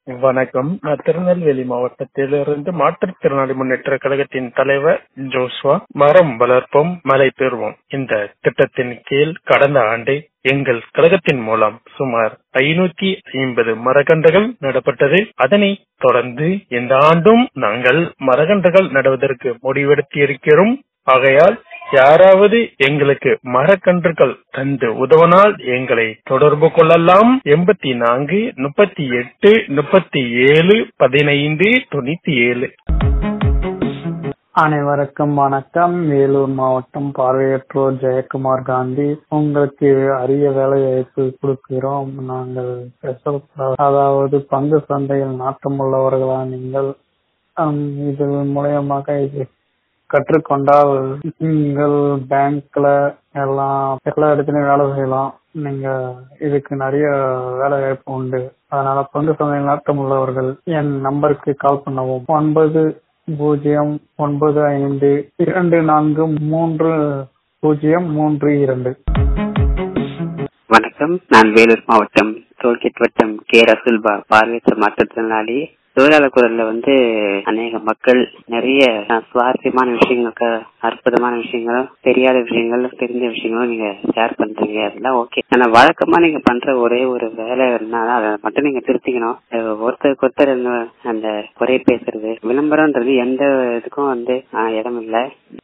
வணக்கம் நான் திருநெல்வேலி மாவட்டத்திலிருந்து மாற்றுத்திறனாளி முன்னேற்ற கழகத்தின் தலைவர் ஜோஸ்வா மரம் வளர்ப்போம் மழை பெறுவோம் இந்த திட்டத்தின் கீழ் கடந்த ஆண்டு எங்கள் கழகத்தின் மூலம் சுமார் ஐநூத்தி ஐம்பது மரக்கன்றுகள் நடப்பட்டது அதனை தொடர்ந்து இந்த ஆண்டும் நாங்கள் மரக்கன்றுகள் நடுவதற்கு முடிவெடுத்து இருக்கிறோம் ஆகையால் யாராவது எங்களுக்கு மரக்கன்றுகள் தந்து உதவனால் எங்களை தொடர்பு கொள்ளலாம் எண்பத்தி நான்கு முப்பத்தி எட்டு முப்பத்தி ஏழு பதினைந்து தொண்ணூத்தி ஏழு அனைவருக்கும் வணக்கம் வேலூர் மாவட்டம் பார்வையற்றோர் ஜெயக்குமார் காந்தி உங்களுக்கு அரிய வேலை வாய்ப்பு கொடுக்கிறோம் நாங்கள் ஸ்பெஷல் அதாவது பங்கு சந்தையில் நாட்டமுள்ளவர்களா நீங்கள் இது மூலியமாக இது கற்றுக்கொண்டால் நீங்கள் பேங்க்ல எல்லாம் எல்லா இடத்துலயும் வேலை செய்யலாம் நீங்க இதுக்கு நிறைய வேலை வாய்ப்பு உண்டு அதனால பங்கு சந்தையில் நாட்டம் உள்ளவர்கள் என் நம்பருக்கு கால் பண்ணவும் ஒன்பது பூஜ்ஜியம் ஒன்பது ஐந்து இரண்டு நான்கு மூன்று பூஜ்ஜியம் மூன்று இரண்டு வணக்கம் நான் வேலூர் மாவட்டம் டோல்கேட் வட்டம் கே ரசுல்பா பார்வையற்ற மாற்றுத்திறனாளி தொழிலாளர் குரல்ல வந்து அநேக மக்கள் நிறைய சுவாரஸ்யமான விஷயங்களுக்கு அற்புதமான விஷயங்களும் தெரியாத விஷயங்களும் தெரிஞ்ச விஷயங்களும் நீங்க ஷேர் பண்றீங்க அதெல்லாம் ஓகே ஆனா வழக்கமா நீங்க பண்ற ஒரே ஒரு வேலை என்னன்னா அதை மட்டும் நீங்க திருத்திக்கணும் ஒருத்தருக்கு ஒருத்தர் அந்த குறை பேசுறது விளம்பரம்ன்றது எந்த இதுக்கும் வந்து இடம் இல்லை